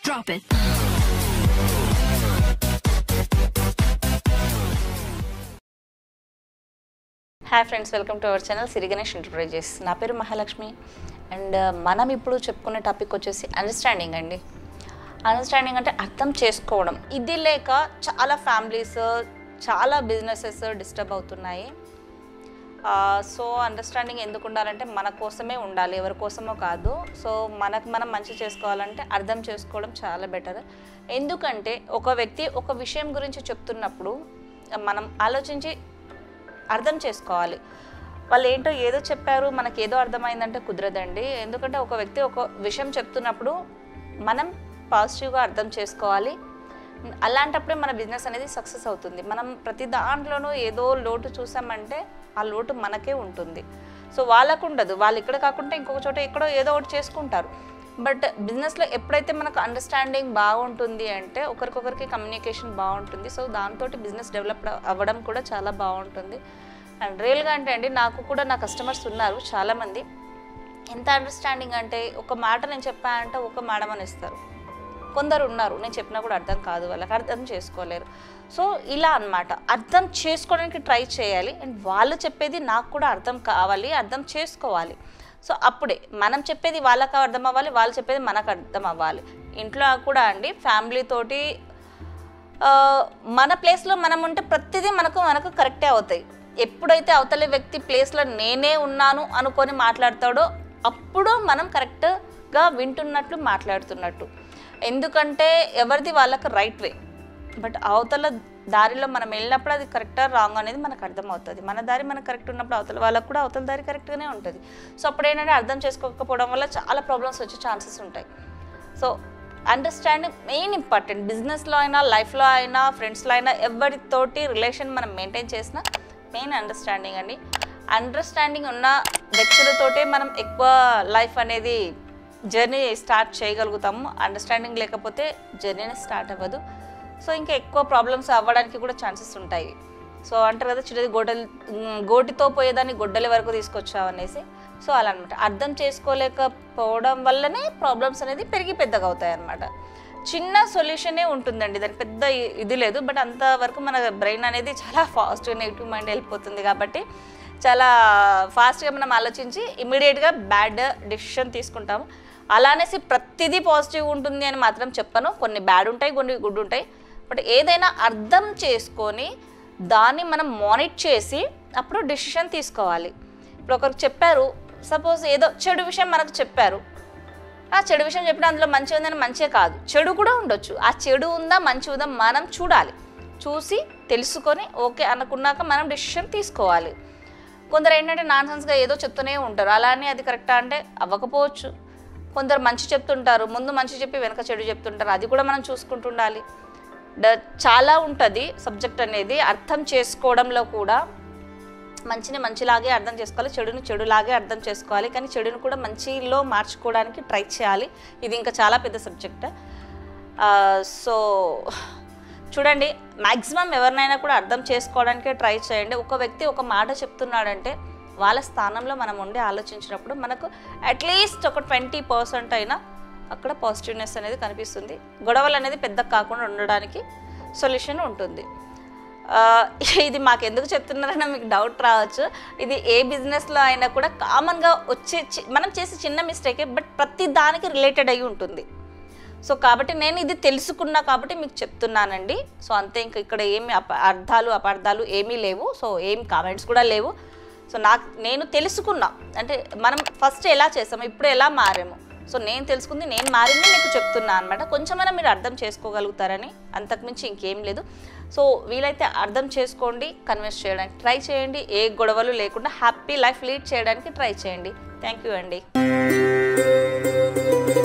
Drop it. Hi friends welcome to our channel Siriganesh enterprises నా పేరు Mahalakshmi and మనం ఇప్పుడు చెప్పుకునే టాపిక్ వచ్చేసి అండర్స్టాండింగ్ అండి అండర్స్టాండింగ్ అంటే అర్థం చేసుకోవడం ఇది లేక చాలా ఫ్యామిలీస్ చాలా బిజినెసెస్ డిస్టర్బ్ అవుతున్నాయి సో అండర్స్టాండింగ్ ఎందుకు ఉండాలంటే మన కోసమే ఉండాలి ఎవరి కోసమో కాదు సో మనకు మనం మంచి చేసుకోవాలంటే అర్థం చేసుకోవడం చాలా బెటర్ ఎందుకంటే ఒక వ్యక్తి ఒక విషయం గురించి చెప్తున్నప్పుడు మనం ఆలోచించి అర్థం చేసుకోవాలి వాళ్ళు ఏంటో ఏదో చెప్పారు మనకి ఏదో అర్థమైందంటే కుదరదండి ఎందుకంటే ఒక వ్యక్తి ఒక విషయం చెప్తున్నప్పుడు మనం పాజిటివ్గా అర్థం చేసుకోవాలి అలాంటప్పుడే మన బిజినెస్ అనేది సక్సెస్ అవుతుంది మనం ప్రతి దాంట్లోనూ ఏదో లోటు చూసామంటే ఆ లోటు మనకే ఉంటుంది సో వాళ్ళకు ఉండదు వాళ్ళు ఇక్కడ కాకుండా ఇంకొక చోట ఎక్కడో ఏదో ఒకటి చేసుకుంటారు బట్ బిజినెస్లో ఎప్పుడైతే మనకు అండర్స్టాండింగ్ బాగుంటుంది అంటే ఒకరికొకరికి కమ్యూనికేషన్ బాగుంటుంది సో దాంతో బిజినెస్ డెవలప్ అవ్వడం కూడా చాలా బాగుంటుంది అండ్ రియల్గా అంటే అండి నాకు కూడా నా కస్టమర్స్ ఉన్నారు చాలామంది ఎంత అండర్స్టాండింగ్ అంటే ఒక మాట నేను చెప్పానంటే ఒక మేడం అని ఇస్తారు కొందరు ఉన్నారు నేను చెప్పినా కూడా అర్థం కాదు వాళ్ళకి అర్థం చేసుకోలేరు సో ఇలా అన్నమాట అర్థం చేసుకోవడానికి ట్రై చేయాలి అండ్ వాళ్ళు చెప్పేది నాకు కూడా అర్థం కావాలి అర్థం చేసుకోవాలి సో అప్పుడే మనం చెప్పేది వాళ్ళకి అర్థం అవ్వాలి వాళ్ళు చెప్పేది మనకు అర్థం అవ్వాలి ఇంట్లో కూడా అండి ఫ్యామిలీ తోటి ఆ, మన ప్లేస్లో మనం ఉంటే ప్రతిదీ మనకు మనకు కరెక్టే అవుతాయి ఎప్పుడైతే అవతలి వ్యక్తి ప్లేస్లో నేనే ఉన్నాను అనుకొని మాట్లాడతాడో అప్పుడు మనం కరెక్ట్గా వింటున్నట్లు మాట్లాడుతున్నట్టు ఎందుకంటే ఎవరిది వాళ్ళకి రైట్ వే బట్ అవతల దారిలో మనం వెళ్ళినప్పుడు అది కరెక్టా రాంగ్ అనేది మనకు అర్థమవుతుంది మన దారి మనకు కరెక్ట్ ఉన్నప్పుడు అవతల వాళ్ళకు కూడా అవతల దారి కరెక్ట్గానే ఉంటుంది సో అప్పుడు ఏంటంటే అర్థం చేసుకోకపోవడం వల్ల చాలా ప్రాబ్లమ్స్ వచ్చే ఛాన్సెస్ ఉంటాయి సో అండర్స్టాండింగ్ మెయిన్ ఇంపార్టెంట్ బిజినెస్లో అయినా లైఫ్లో అయినా ఫ్రెండ్స్లో అయినా ఎవరితోటి రిలేషన్ మనం మెయింటైన్ చేసినా మెయిన్ అండర్స్టాండింగ్ అండి అండర్స్టాండింగ్ ఉన్న వ్యక్తులతోటే మనం ఎక్కువ లైఫ్ అనేది జర్నీ స్టార్ట్ చేయగలుగుతాము అండర్స్టాండింగ్ లేకపోతే జర్నీని స్టార్ట్ అవ్వదు సో ఇంకా ఎక్కువ ప్రాబ్లమ్స్ అవ్వడానికి కూడా ఛాన్సెస్ ఉంటాయి సో అంటారు కదా చిన్నది గొడ్డలి ఉమ్, గోటితో పోయేదాన్ని గొడ్డలి వరకు తీసుకొచ్చావు అనేసి సో అలా అనమాట అర్థం చేసుకోలేకపోవడం వల్లనే ప్రాబ్లమ్స్ అనేది పెరిగి పెద్దగా అవుతాయి అన్నమాట చిన్న సొల్యూషనే ఉంటుందండి దాని పెద్ద ఇ- ఇది లేదు బట్ అంతవరకు మన బ్రెయిన్ అనేది చాలా ఫాస్ట్గా నెగిటివ్ మైండ్ వెళ్ళిపోతుంది కాబట్టి చాలా ఫాస్ట్గా మనం ఆలోచించి ఇమీడియట్గా బ్యాడ్ డెసిషన్ తీసుకుంటాము అలానేసి ప్రతిదీ పాజిటివ్ ఉంటుంది అని మాత్రం చెప్పను కొన్ని బ్యాడ్ ఉంటాయి కొన్ని గుడ్ ఉంటాయి బట్ ఏదైనా అర్థం చేసుకొని దాన్ని మనం మానిట్ చేసి అప్పుడు డెసిషన్ తీసుకోవాలి ఇప్పుడు ఒకరికి చెప్పారు సపోజ్ ఏదో చెడు విషయం మనకు చెప్పారు ఆ చెడు విషయం చెప్పిన అందులో మంచి ఉందని మంచే కాదు చెడు కూడా ఉండొచ్చు ఆ చెడు ఉందా మంచి ఉందా మనం చూడాలి చూసి తెలుసుకొని ఓకే అనుకున్నాక మనం డెసిషన్ తీసుకోవాలి కొందరు ఏంటంటే నాన్సెన్స్గా ఏదో చెప్తూనే ఉంటారు అలానే అది కరెక్టా అంటే అవ్వకపోవచ్చు కొందరు మంచి చెప్తుంటారు ముందు మంచి చెప్పి వెనక చెడు చెప్తుంటారు అది కూడా మనం చూసుకుంటుండాలి డ- చాలా ఉంటుంది సబ్జెక్ట్ అనేది అర్థం చేసుకోవడంలో కూడా మంచిని మంచిలాగే అర్థం చేసుకోవాలి చెడుని చెడులాగే అర్థం చేసుకోవాలి కానీ చెడుని కూడా మంచిలో మార్చుకోవడానికి ట్రై చేయాలి ఇది ఇంకా చాలా పెద్ద సబ్జెక్ట్ సో చూడండి మ్యాక్సిమం ఎవరినైనా కూడా అర్థం చేసుకోవడానికే ట్రై చేయండి ఒక వ్యక్తి ఒక మాట చెప్తున్నాడంటే వాళ్ళ స్థానంలో మనం ఉండి ఆలోచించినప్పుడు మనకు అట్లీస్ట్ ఒక ట్వంటీ పర్సెంట్ అయినా అక్కడ పాజిటివ్నెస్ అనేది కనిపిస్తుంది గొడవలు అనేది పెద్ద కాకుండా ఉండడానికి సొల్యూషన్ ఉంటుంది ఆ, ఇది మాకు ఎందుకు చెప్తున్నారని మీకు డౌట్ రావచ్చు ఇది ఏ బిజినెస్లో అయినా కూడా కామన్గా వచ్చే చి- మనం చేసే చిన్న మిస్టేకే బట్ ప్రతి దానికి రిలేటెడ్ అయి ఉంటుంది సో కాబట్టి నేను ఇది తెలుసుకున్నా కాబట్టి మీకు చెప్తున్నానండి సో అంతే ఇంకా ఇక్కడ ఏమి అప అర్థాలు అపార్థాలు ఏమీ లేవు సో ఏం కామెంట్స్ కూడా లేవు సో నాకు నేను తెలుసుకున్నా అంటే మనం ఫస్ట్ ఎలా చేసాము ఇప్పుడు ఎలా మారాము సో నేను తెలుసుకుంది నేను మారింది మీకు చెప్తున్నా అనమాట కొంచెమైనా మీరు అర్థం చేసుకోగలుగుతారని అంతకుమించి ఇంకేం లేదు సో వీలైతే అర్థం చేసుకోండి కన్విన్స్ చేయడానికి ట్రై చేయండి ఏ గొడవలు లేకుండా హ్యాపీ లైఫ్ లీడ్ చేయడానికి ట్రై చేయండి థ్యాంక్ యూ అండి